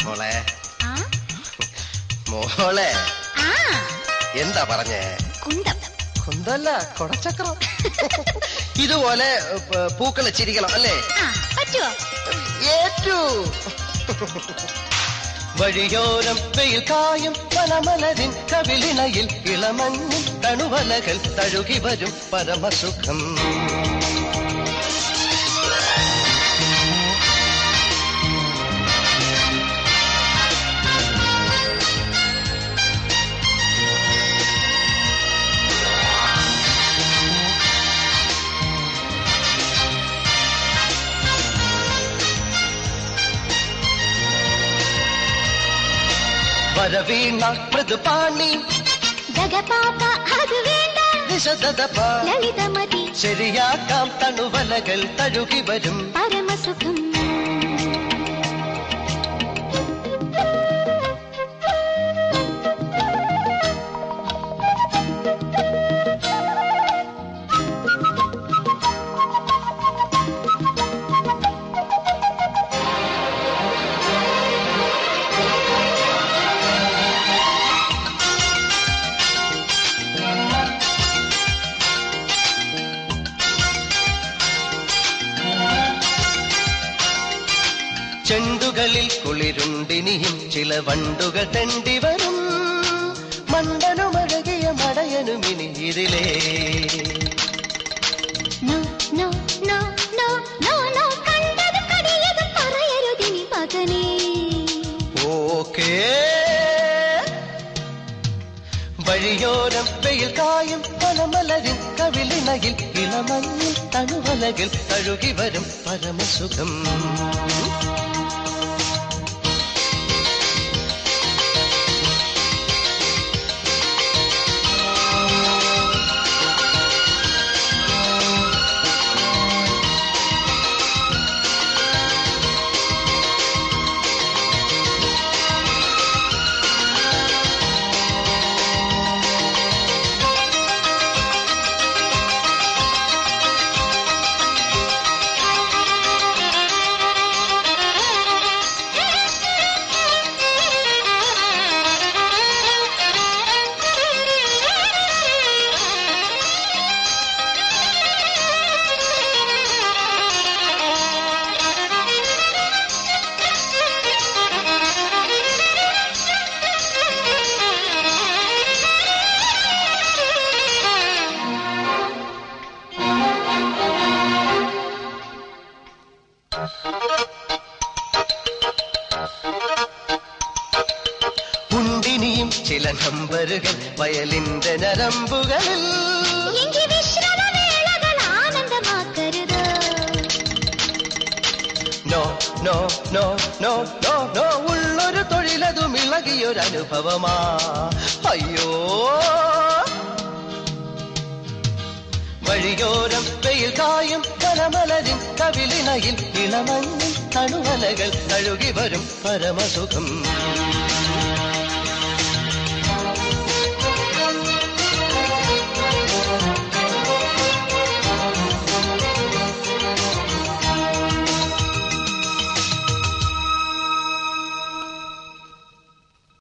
മോളെ ആ മോളെ ആ എന്താ പറഞ്ഞേ കുന്തം കുന്തല്ല കൊടച്ചക്രം ഇതുപോലെ പ- പൂക്കള് ചിരിക്കണം അല്ലേ ആ പറ്റുവോ ഏറ്റു വഴിയോരം വെയിൽ കായും പനമലരിൻ കവിളിണയിൽ ഇളമഞ്ഞിൻ തണുവലകൾ തഴുകി വരും പരമസുഖം വരവീണ മൃദുപാണി ജഗപാപ അത് വേണ്ട നിശദപ ലളിതമതി ശരിയാക്കാം തണുവലകൾ തഴുകി വരും പരമസുഖം ചെണ്ടുകളിൽ കുളിരുണ്ടിനിയും ചില വണ്ടുകൾ തെണ്ടി വരും മണ്ടനുമഴകിയ മടയനുമിനി ഇതിലേ no no no no no no കണ്ടത് കടിയത് പറയരുതിനി മകനേ ഓക്കേ വഴിയോരം വെയിൽ കായും പനമലരിൻ കവിളിണയിൽ ഇളമഞ്ഞിൽ തണുവലകിൽ തഴുകി വരും പരമസുഖം ഉണ്ടിനിയും ചില നമ്പറുകൾ വയലിന്റെ നരമ്പുകളിൽ എങ്കി വിശ്രമവേളകൾ ആനന്ദമാക്കരുത് no no no no no no ഉള്ളൊരു തൊഴിലതും ഇളകിയൊരനുഭവമാ അയ്യോ വഴിയോരം വെയിൽ കായും കരമലരിൻ കവിളിണയിൽ ഇളമഞ്ഞിൽ തണുവലകൾ തഴുകി വരും പരമസുഖം